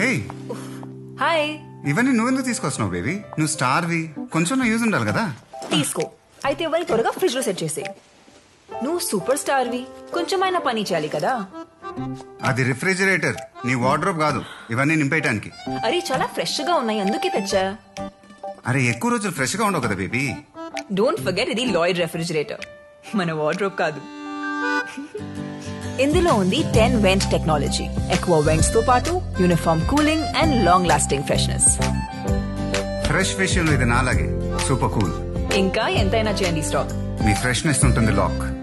hey hi ఇవన్నీ నువ్వెందుకు తీసుకొస్తున్నావు baby నువ్వు స్టార్వి కొంచెం యూజ్ ఉండాలి కదా తీసుకో అయితే ఇవన్నీ త్వరగా ఫ్రిడ్జ్ లో సెట్ చేసే నువ్వు సూపర్ స్టార్వి కొంచెమైనా పని చేయాలి కదా అది రిఫ్రిజిరేటర్ నీ వార్డ్రోబ్ కాదు ఇవన్నీ నింపేయటానికి అరే చాలా ఫ్రెష్ గా ఉన్నాయి అందుకే తెచ్చా అరే ఎక్కువ రోజులు ఫ్రెష్ గా ఉండవు కదా బేబీ డోంట్ ఫర్గెట్ ఇది లాయిడ్ రెఫ్రిజిరేటర్ మన వార్డ్రోబ్ కాదు ఇందులో ఉంది టెన్ వెంట్ టెక్నాలజీ ఎక్కువ వెంట్స్ తో పాటు uniform cooling and long lasting freshness fresh విషయంలో ఇది నాలాగే సూపర్ కూల్ ఇంకా ఎంతైనా చేయండి స్టాక్ మీ ఫ్రెష్నెస్ ఉంటుంది లాక్